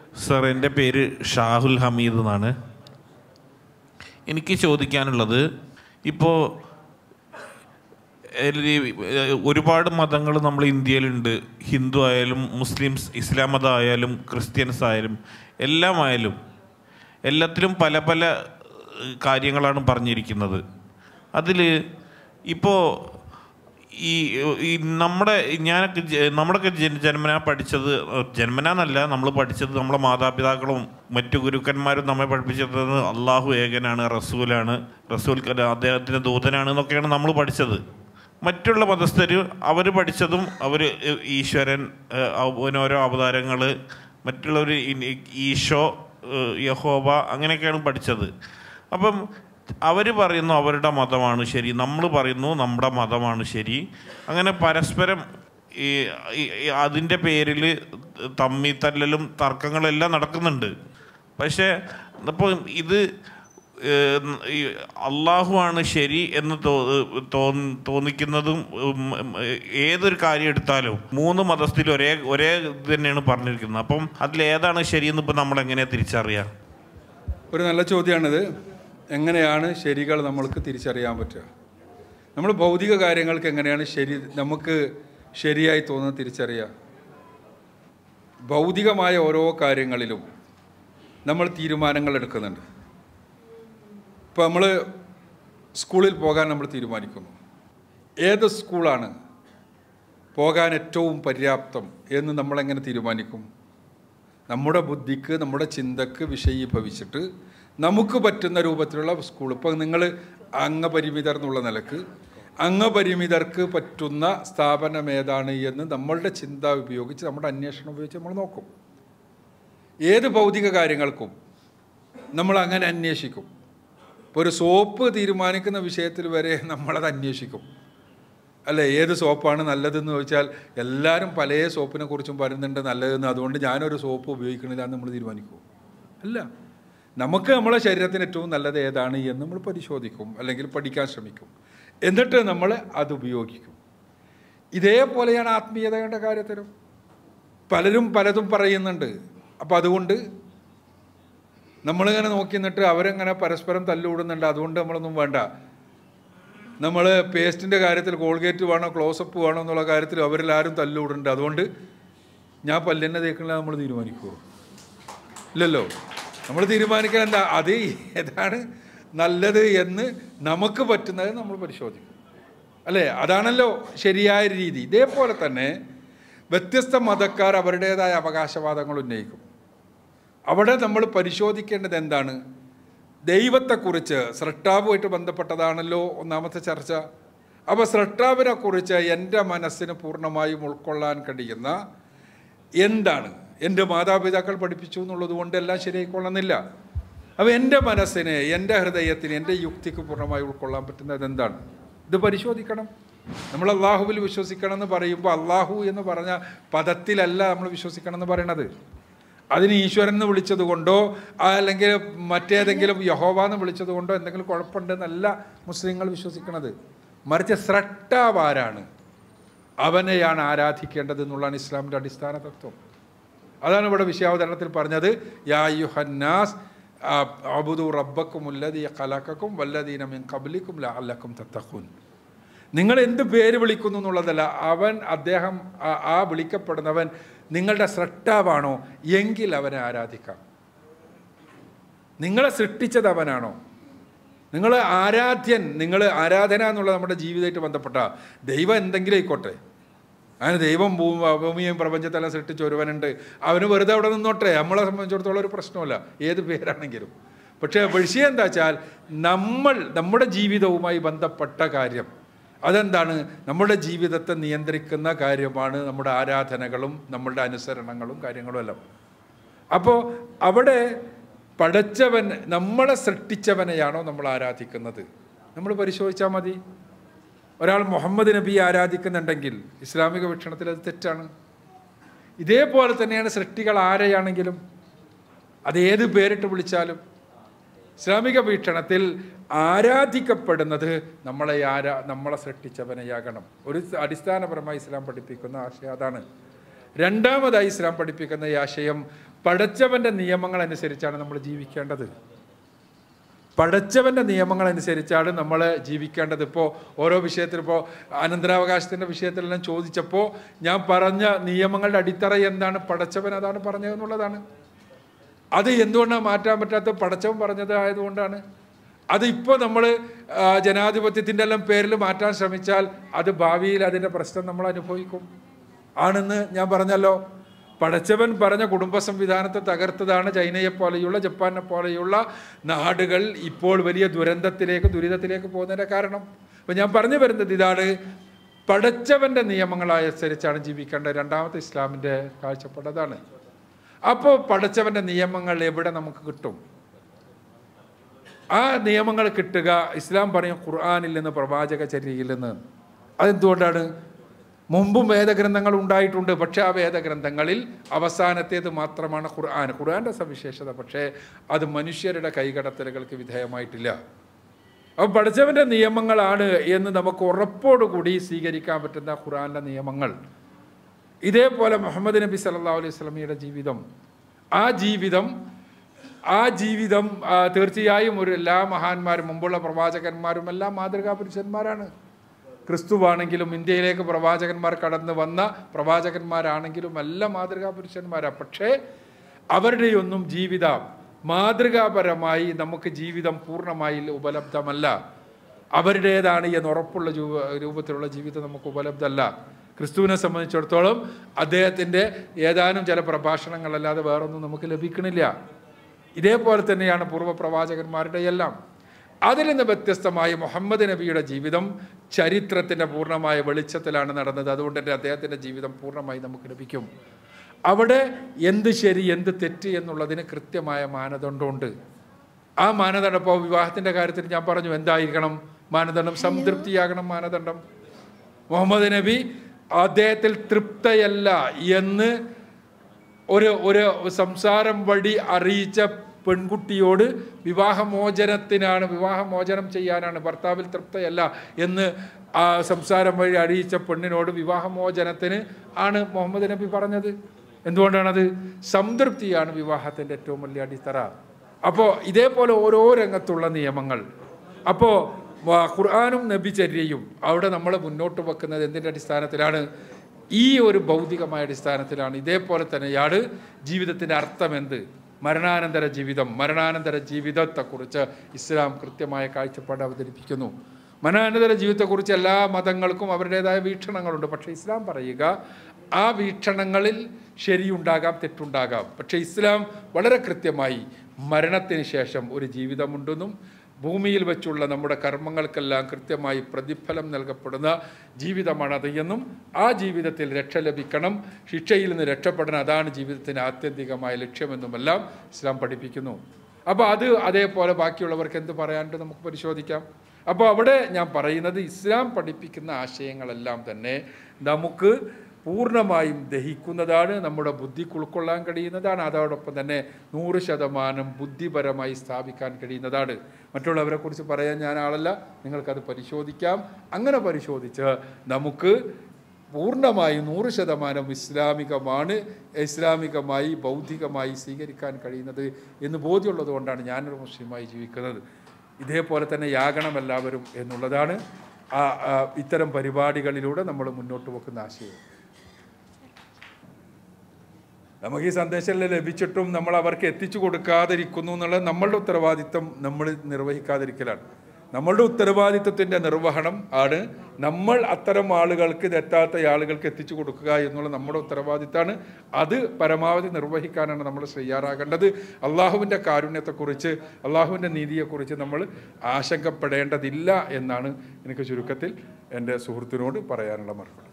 sir എൻ്റെ പേര് ഷാഹുൽ ഹമീദ് എന്നാണ് എനിക്ക് ചോദിക്കാനുള്ളത് ഇപ്പോൾ ഒരുപാട് മതങ്ങൾ നമ്മൾ ഇന്ത്യയിലുണ്ട് ഹിന്ദു ആയാലും മുസ്ലിംസ് ഇസ്ലാം മതം ആയാലും ക്രിസ്ത്യൻസ് ആയാലും എല്ലാം ആയാലും എല്ലാത്തിലും പല പല ഏഹ്, കാര്യങ്ങളാണ് പറഞ്ഞിരിക്കുന്നത് അതിൽ ഇപ്പോൾ ഈ ഈ നമ്മുടെ ഞാനൊക്കെ ജ- നമ്മുടെയൊക്കെ ജന- ജന്മനാ പഠിച്ചത് ഏഹ്, ജന്മനാന്നല്ല നമ്മൾ പഠിച്ചത് നമ്മളെ മാതാപിതാക്കളും മറ്റു ഗുരുക്കന്മാരും നമ്മെ പഠിപ്പിച്ചത് അള്ളാഹു ഏകനാണ് റസൂലാണ് റസൂൽ ക- അദ്ദേഹത്തിൻ്റെ ദൂതനാണ് എന്നൊക്കെയാണ് നമ്മൾ പഠിച്ചത് മറ്റുള്ള മതസ്ഥർ അവർ പഠിച്ചതും അവർ ഈശ്വരൻ ഏഹ്, അവനോരോ അവതാരങ്ങൾ മറ്റുള്ളവർ ഈശോ ഏഹ്, യഹോവ അങ്ങനെയൊക്കെയാണ് പഠിച്ചത് അപ്പം അവർ പറയുന്നു അവരുടെ മതമാണ് ശരി നമ്മൾ പറയുന്നു നമ്മുടെ മതമാണ് ശരി അങ്ങനെ പരസ്പരം ഈ ഈ- ഈ അതിൻ്റെ പേരിൽ തമ്മി തല്ലലും തർക്കങ്ങളെല്ലാം നടക്കുന്നുണ്ട് പക്ഷേ അപ്പോൾ ഇത് ഏഹ്, ഈ അള്ളാഹുവാണ് ശരി എന്ന് തോ- തോന്ന- തോന്നിക്കുന്നതും ഉം, ഉം, ഏതൊരു കാര്യം എടുത്താലും മൂന്ന് മതസ്ഥിൽ ഒരേ ഒരേ ഇത് തന്നെയാണ് പറഞ്ഞിരിക്കുന്നത് അപ്പം അതിലേതാണ് ശരിയെന്ന് ഇപ്പം നമ്മൾ എങ്ങനെയാണ് തിരിച്ചറിയാം ഒരു നല്ല ചോദ്യമാണിത് എങ്ങനെയാണ് ശരികൾ നമ്മൾക്ക് തിരിച്ചറിയാൻ പറ്റുക നമ്മൾ ഭൗതിക കാര്യങ്ങൾക്ക് എങ്ങനെയാണ് ശരി നമുക്ക് ശരിയായി തോന്നുന്നത് തിരിച്ചറിയുക ഭൗതികമായ ഓരോ കാര്യങ്ങളിലും നമ്മൾ തീരുമാനങ്ങൾ എടുക്കുന്നുണ്ട് ഇപ്പോൾ നമ്മൾ സ്കൂളിൽ പോകാൻ നമ്മൾ തീരുമാനിക്കുന്നു ഏത് സ്കൂളാണ് പോകാൻ ഏറ്റവും പര്യാപ്തം എന്ന് നമ്മളെങ്ങനെ തീരുമാനിക്കും നമ്മുടെ ബുദ്ധിക്ക് നമ്മുടെ ചിന്തക്ക് വിഷയീഭവിച്ചിട്ട് നമുക്ക് പറ്റുന്ന രൂപത്തിലുള്ള സ്കൂൾ ഇപ്പോൾ നിങ്ങൾ അംഗപരിമിതർ എന്നുള്ള നിലക്ക് അംഗപരിമിതർക്ക് പറ്റുന്ന സ്ഥാപനം ഏതാണ് എന്ന് നമ്മളുടെ ചിന്ത ഉപയോഗിച്ച് നമ്മുടെ അന്വേഷണം ഉപയോഗിച്ച് നമ്മൾ നോക്കും ഏത് ഭൗതിക കാര്യങ്ങൾക്കും നമ്മൾ അങ്ങനെ അന്വേഷിക്കും ഇപ്പോൾ ഒരു സോപ്പ് തീരുമാനിക്കുന്ന വിഷയത്തിൽ വരെ നമ്മളത് അന്വേഷിക്കും അല്ലേ ഏത് സോപ്പാണ് നല്ലതെന്ന് ചോദിച്ചാൽ എല്ലാവരും പല സോപ്പിനെ കുറിച്ചും പറയുന്നുണ്ട് നല്ലതെന്ന് അതുകൊണ്ട് ഞാനൊരു സോപ്പ് ഉപയോഗിക്കണില്ല എന്ന് നമ്മൾ തീരുമാനിക്കുമോ അല്ല നമുക്ക് നമ്മളെ ശരീരത്തിന് ഏറ്റവും നല്ലത് ഏതാണ് എന്ന് നമ്മൾ പരിശോധിക്കും അല്ലെങ്കിൽ പഠിക്കാൻ ശ്രമിക്കും എന്നിട്ട് നമ്മൾ അത് ഉപയോഗിക്കും ഇതേപോലെയാണ് ആത്മീയതയുടെ കാര്യത്തിലും പലരും പലതും പറയുന്നുണ്ട് അപ്പം അതുകൊണ്ട് നമ്മളിങ്ങനെ നോക്കി നിന്നിട്ട് അവരെങ്ങനെ പരസ്പരം തല്ലുകൂടുന്നുണ്ട് അതുകൊണ്ട് നമ്മളൊന്നും വേണ്ട നമ്മൾ പേസ്റ്റിൻ്റെ കാര്യത്തിൽ കോൾഗേറ്റ് വേണോ ക്ലോസപ്പ് വേണോ എന്നുള്ള കാര്യത്തിൽ അവരെല്ലാവരും തല്ലുകൂടുന്നുണ്ട് അതുകൊണ്ട് ഞാൻ പല്ലെന്നെ തേക്കണില്ല നമ്മൾ തീരുമാനിക്കുമോ ഇല്ലല്ലോ നമ്മൾ തീരുമാനിക്കാൻ എന്താ അത് ഏതാണ് നല്ലത് എന്ന് നമുക്ക് പറ്റുന്നത് നമ്മൾ പരിശോധിക്കും അല്ലേ അതാണല്ലോ ശരിയായ രീതി ഇതേപോലെ തന്നെ വ്യത്യസ്ത മതക്കാർ അവരുടേതായ അവകാശവാദങ്ങൾ ഉന്നയിക്കും അവിടെ നമ്മൾ പരിശോധിക്കേണ്ടത് എന്താണ് ദൈവത്തെക്കുറിച്ച് സ്രഷ്ടാവുമായിട്ട് ബന്ധപ്പെട്ടതാണല്ലോ ഒന്നാമത്തെ ചർച്ച അപ്പോൾ സ്രഷ്ടാവിനെ കുറിച്ച് എൻ്റെ മനസ്സിന് പൂർണ്ണമായും ഉൾക്കൊള്ളാൻ കഴിയുന്ന എന്താണ് എൻ്റെ മാതാപിതാക്കൾ പഠിപ്പിച്ചു എന്നുള്ളത് കൊണ്ട് എല്ലാം ശരിയായിക്കൊള്ളുന്നില്ല അപ്പോൾ എൻ്റെ മനസ്സിന് എൻ്റെ ഹൃദയത്തിന് എൻ്റെ യുക്തിക്ക് പൂർണ്ണമായി ഉൾക്കൊള്ളാൻ പറ്റുന്നത് എന്താണ് ഇത് പരിശോധിക്കണം നമ്മൾ അള്ളാഹുവിൽ വിശ്വസിക്കണം എന്ന് പറയുമ്പോൾ അള്ളാഹു എന്ന് പറഞ്ഞ പദത്തിലല്ല നമ്മൾ വിശ്വസിക്കണം എന്ന് പറയണത് അതിന് ഈശ്വരൻ എന്ന് വിളിച്ചത് കൊണ്ടോ അല്ലെങ്കിൽ മറ്റേതെങ്കിലും യഹോവ എന്ന് വിളിച്ചത് കൊണ്ടോ എന്തെങ്കിലും കുഴപ്പമുണ്ടെന്നല്ല മുസ്ലിങ്ങൾ വിശ്വസിക്കുന്നത് മറിച്ച് സ്രട്ടാവാരാണ് അവനെയാണ് ആരാധിക്കേണ്ടത് എന്നുള്ളതാണ് ഇസ്ലാമിൻ്റെ അടിസ്ഥാന തത്വം അതാണ് ഇവിടെ വിഷയാവതരണത്തിൽ പറഞ്ഞത് യാ യുഹന്നാസ് അബുദു റബ്ബക്കും ഉല്ലദീ ഖലഖക്കും വല്ലദീന മിൻ ഖബ്ലിക്കും ലഅല്ലക്കും തത്തഖൂൻ നിങ്ങൾ എന്ത് പേര് വിളിക്കുന്നു എന്നുള്ളതല്ല അവൻ അദ്ദേഹം ആ- ആ വിളിക്കപ്പെടുന്നവൻ നിങ്ങളുടെ സ്രഷ്ടാവാണോ എങ്കിൽ അവനെ ആരാധിക്കാം നിങ്ങളെ സൃഷ്ടിച്ചത് അവനാണോ നിങ്ങൾ ആരാധ്യൻ നിങ്ങൾ ആരാധന എന്നുള്ള നമ്മുടെ ജീവിതമായിട്ട് ബന്ധപ്പെട്ട ദൈവം എന്തെങ്കിലും ആയിക്കോട്ടെ അങ്ങനെ ദൈവം ഭൂമി ഭൂമിയും പ്രപഞ്ചത്തെല്ലാം സൃഷ്ടിച്ച ഒരുവനുണ്ട് അവന് വെറുതെ അവിടെ നിന്നോട്ടെ നമ്മളെ സംബന്ധിച്ചിടത്തോളം ഒരു പ്രശ്നമല്ല ഏത് പേരാണെങ്കിലും പക്ഷേ വിഷയം എന്താ വെച്ചാൽ നമ്മൾ നമ്മുടെ ജീവിതവുമായി ബന്ധപ്പെട്ട കാര്യം അതെന്താണ് നമ്മുടെ ജീവിതത്തെ നിയന്ത്രിക്കുന്ന കാര്യമാണ് നമ്മുടെ ആരാധനകളും നമ്മളുടെ അനുസരണങ്ങളും കാര്യങ്ങളും എല്ലാം അപ്പോൾ അവിടെ പടച്ചവൻ നമ്മളെ സൃഷ്ടിച്ചവനെയാണോ നമ്മൾ ആരാധിക്കുന്നത് നമ്മൾ പരിശോധിച്ചാൽ മതി ഒരാൾ മുഹമ്മദ് നബിയെ ആരാധിക്കുന്നുണ്ടെങ്കിൽ ഇസ്ലാമിക വീക്ഷണത്തിൽ അത് തെറ്റാണ് ഇതേപോലെ തന്നെയാണ് സൃഷ്ടികൾ ആരെയാണെങ്കിലും അത് ഏത് പേരിട്ട് വിളിച്ചാലും ഇസ്ലാമിക വീക്ഷണത്തിൽ ആരാധിക്കപ്പെടുന്നത് നമ്മളെ ആരാ നമ്മളെ സൃഷ്ടിച്ചവനെയാകണം ഒരു അടിസ്ഥാനപരമായി ഇസ്ലാം പഠിപ്പിക്കുന്ന ആശയം അതാണ് രണ്ടാമതായി ഇസ്ലാം പഠിപ്പിക്കുന്ന ഈ ആശയം പടച്ചവൻ്റെ നിയമങ്ങൾ അനുസരിച്ചാണ് നമ്മൾ ജീവിക്കേണ്ടത് പടച്ചവൻ്റെ നിയമങ്ങൾ അനുസരിച്ചാണ് നമ്മൾ ജീവിക്കേണ്ടത് ഇപ്പോൾ ഓരോ വിഷയത്തിൽ ഇപ്പോൾ അനന്തരാവകാശത്തിൻ്റെ വിഷയത്തിലെല്ലാം ചോദിച്ചപ്പോൾ ഞാൻ പറഞ്ഞ നിയമങ്ങളുടെ അടിത്തറ എന്താണ് പടച്ചവൻ അതാണ് പറഞ്ഞതെന്നുള്ളതാണ് അത് എന്തുകൊണ്ടാണ് മാറ്റാൻ പറ്റാത്ത പടച്ചവൻ പറഞ്ഞത് ആയതുകൊണ്ടാണ് അത് ഇപ്പോൾ നമ്മൾ ജനാധിപത്യത്തിൻ്റെ എല്ലാം പേരിൽ മാറ്റാൻ ശ്രമിച്ചാൽ അത് ഭാവിയിൽ അതിൻ്റെ പ്രശ്നം നമ്മൾ അനുഭവിക്കും ആണെന്ന് ഞാൻ പറഞ്ഞല്ലോ പടച്ചവൻ പറഞ്ഞ കുടുംബ സംവിധാനത്തെ തകർത്തതാണ് ചൈനയെ പോലെയുള്ള ജപ്പാനെ പോലെയുള്ള നാടുകൾ ഇപ്പോൾ വലിയ ദുരന്തത്തിലേക്ക് ദുരിതത്തിലേക്ക് പോകുന്നതിൻ്റെ കാരണം അപ്പം ഞാൻ പറഞ്ഞു വരുന്നത് ഇതാണ് പടച്ചവൻ്റെ നിയമങ്ങളനുസരിച്ചാണ് ജീവിക്കേണ്ടത് രണ്ടാമത്തെ ഇസ്ലാമിൻ്റെ കാഴ്ചപ്പാടതാണ് അപ്പോൾ പടച്ചവൻ്റെ നിയമങ്ങൾ എവിടെ നമുക്ക് കിട്ടും ആ നിയമങ്ങൾ കിട്ടുക ഇസ്ലാം പറയും ഖുർആാനിൽ നിന്ന് പ്രവാചക ചര്യയിൽ നിന്ന് അതെന്തുകൊണ്ടാണ് മുമ്പും വേദഗ്രന്ഥങ്ങൾ ഉണ്ടായിട്ടുണ്ട് പക്ഷേ ആ വേദഗ്രന്ഥങ്ങളിൽ അവസാനത്തേത് മാത്രമാണ് ഖുർആൻ ഖുർആൻ്റെ സവിശേഷത പക്ഷേ അത് മനുഷ്യരുടെ കൈകടത്തലുകൾക്ക് വിധേയമായിട്ടില്ല അപ്പോൾ പഠിച്ചവൻ്റെ നിയമങ്ങളാണ് എന്ന് നമുക്ക് ഉറപ്പോടുകൂടി സ്വീകരിക്കാൻ പറ്റുന്ന ഖുർആൻ്റെ നിയമങ്ങൾ ഇതേപോലെ മുഹമ്മദ് നബി സല്ലാ അലൈഹി സ്വലമിയുടെ ജീവിതം ആ ജീവിതം ആ ജീവിതം ആ, തീർച്ചയായും ഒരു എല്ലാ മഹാന്മാരും മുമ്പുള്ള പ്രവാചകന്മാരും എല്ലാം മാതൃകാ പുരുഷന്മാരാണ് ക്രിസ്തുവാണെങ്കിലും ഇന്ത്യയിലേക്ക് പ്രവാചകന്മാർ കടന്നു വന്ന പ്രവാചകന്മാരാണെങ്കിലും എല്ലാം മാതൃകാ പുരുഷന്മാരാണ് പക്ഷേ അവരുടെയൊന്നും ജീവിതം മാതൃകാപരമായി നമുക്ക് ജീവിതം പൂർണ്ണമായി ഉപലബ്ധമല്ല അവരുടേതാണ് എന്ന് ഉറപ്പുള്ള രൂപ രൂപത്തിലുള്ള ജീവിതം നമുക്ക് ഉപലബ്ധമല്ല ക്രിസ്തുവിനെ സംബന്ധിച്ചിടത്തോളം അദ്ദേഹത്തിൻ്റെ ഏതാനും ചില പ്രഭാഷണങ്ങളല്ലാതെ വേറൊന്നും നമുക്ക് ലഭിക്കണില്ല ഇതേപോലെ തന്നെയാണ് പൂർവ്വ പ്രവാചകന്മാരുടെ എല്ലാം അതിൽ നിന്ന് വ്യത്യസ്തമായി മുഹമ്മദ് നബിയുടെ ജീവിതം ചരിത്രത്തിൻ്റെ പൂർണ്ണമായ വെളിച്ചത്തിലാണ് നടന്നത് അതുകൊണ്ട് തന്നെ അദ്ദേഹത്തിൻ്റെ ജീവിതം പൂർണ്ണമായി നമുക്ക് ലഭിക്കും അവിടെ എന്ത് ശരി എന്ത് തെറ്റ് എന്നുള്ളതിന് കൃത്യമായ മാനദണ്ഡമുണ്ട് ആ മാനദണ്ഡം ഇപ്പോൾ വിവാഹത്തിൻ്റെ കാര്യത്തിൽ ഞാൻ പറഞ്ഞു എന്തായിരിക്കണം മാനദണ്ഡം സംതൃപ്തിയാകണം മാനദണ്ഡം മുഹമ്മദ് നബി അദ്ദേഹത്തിൽ തൃപ്തയല്ല എന്ന് ഒരു ഒരു സംസാരം വഴി അറിയിച്ച പെൺകുട്ടിയോട് വിവാഹമോചനത്തിനാണ് വിവാഹമോചനം ചെയ്യാനാണ് ഭർത്താവിൽ തൃപ്തയല്ല എന്ന് ആ സംസാരം വഴി അറിയിച്ച പെണ്ണിനോട് വിവാഹമോചനത്തിന് ആണ് മുഹമ്മദ് നബി പറഞ്ഞത് എന്തുകൊണ്ടാണത് സംതൃപ്തിയാണ് വിവാഹത്തിൻ്റെ ഏറ്റവും വലിയ അടിത്തറ അപ്പോൾ ഇതേപോലെ ഓരോ രംഗത്തുള്ള നിയമങ്ങൾ അപ്പോൾ വ- ഖുർആാനും നബിചര്യയും അവിടെ നമ്മൾ മുന്നോട്ട് വെക്കുന്നത് എന്തിൻ്റെ അടിസ്ഥാനത്തിലാണ് ഈ ഒരു ഭൗതികമായ അടിസ്ഥാനത്തിലാണ് ഇതേപോലെ തന്നെയാണ് ജീവിതത്തിൻ്റെ അർത്ഥം എന്ത് മരണാനന്തര ജീവിതം മരണാനന്തര ജീവിതത്തെക്കുറിച്ച് ഇസ്ലാം കൃത്യമായ കാഴ്ചപ്പാട് അവതരിപ്പിക്കുന്നു മരണാനന്തര ജീവിതത്തെക്കുറിച്ച് എല്ലാ മതങ്ങൾക്കും അവരുടേതായ വീക്ഷണങ്ങളുണ്ട് പക്ഷേ ഇസ്ലാം പറയുക ആ വീക്ഷണങ്ങളിൽ ശരിയുണ്ടാകാം തെറ്റുണ്ടാകാം പക്ഷേ ഇസ്ലാം വളരെ കൃത്യമായി മരണത്തിന് ശേഷം ഒരു ജീവിതമുണ്ടെന്നും ഭൂമിയിൽ വെച്ചുള്ള നമ്മുടെ കർമ്മങ്ങൾക്കെല്ലാം കൃത്യമായി പ്രതിഫലം നൽകപ്പെടുന്ന ജീവിതമാണത് എന്നും ആ ജീവിതത്തിൽ രക്ഷ ലഭിക്കണം ശിക്ഷയിൽ നിന്ന് രക്ഷപ്പെടണം അതാണ് ജീവിതത്തിൻ്റെ ആത്യന്തികമായ ലക്ഷ്യമെന്നുമെല്ലാം ഇസ്ലാം പഠിപ്പിക്കുന്നു അപ്പോൾ അത് അതേപോലെ ബാക്കിയുള്ളവർക്ക് എന്ത് പറയാനുണ്ട് നമുക്ക് പരിശോധിക്കാം അപ്പോൾ അവിടെ ഞാൻ പറയുന്നത് ഇസ്ലാം പഠിപ്പിക്കുന്ന ആശയങ്ങളെല്ലാം തന്നെ നമുക്ക് പൂർണ്ണമായും ദഹിക്കുന്നതാണ് നമ്മുടെ ബുദ്ധിക്ക് ഉൾക്കൊള്ളാൻ കഴിയുന്നതാണ് അതോടൊപ്പം തന്നെ നൂറ് ശതമാനം ബുദ്ധിപരമായി സ്ഥാപിക്കാൻ കഴിയുന്നതാണ് മറ്റുള്ളവരെ കുറിച്ച് പറയാൻ ഞാൻ ആളല്ല നിങ്ങൾക്കത് പരിശോധിക്കാം അങ്ങനെ പരിശോധിച്ച് നമുക്ക് പൂർണ്ണമായും നൂറ് ശതമാനം ഇസ്ലാമികമാണ് ഇസ്ലാമികമായി ബൗദ്ധികമായി സ്വീകരിക്കാൻ കഴിയുന്നത് എന്ന് ബോധ്യമുള്ളത് കൊണ്ടാണ് ഞാനൊരു മുസ്ലിമായി ജീവിക്കുന്നത് ഇതേപോലെ തന്നെ യാകണം എല്ലാവരും എന്നുള്ളതാണ് ആ ആ, ഇത്തരം പരിപാടികളിലൂടെ നമ്മൾ മുന്നോട്ട് വെക്കുന്ന ആശയം നമുക്ക് ഈ സന്ദേശം ലഭിച്ചിട്ടും നമ്മൾ അവർക്ക് എത്തിച്ചു കൊടുക്കാതിരിക്കുന്നു എന്നുള്ളത് നമ്മളുടെ ഉത്തരവാദിത്തം നമ്മൾ നിർവഹിക്കാതിരിക്കലാണ് നമ്മളുടെ ഉത്തരവാദിത്തത്തിൻ്റെ നിർവഹണം ആണ് നമ്മൾ അത്തരം ആളുകൾക്ക് ഇത് എത്താത്ത ആളുകൾക്ക് എത്തിച്ചു കൊടുക്കുക എന്നുള്ള നമ്മുടെ ഉത്തരവാദിത്തമാണ് അത് പരമാവധി നിർവഹിക്കാനാണ് നമ്മൾ തയ്യാറാകേണ്ടത് അള്ളാഹുവിൻ്റെ കാരുണ്യത്തെക്കുറിച്ച് അള്ളാഹുവിൻ്റെ നീതിയെക്കുറിച്ച് നമ്മൾ ആശങ്കപ്പെടേണ്ടതില്ല എന്നാണ് എനിക്ക് ചുരുക്കത്തിൽ എൻ്റെ സുഹൃത്തിനോട് പറയാനുള്ള മറുപടി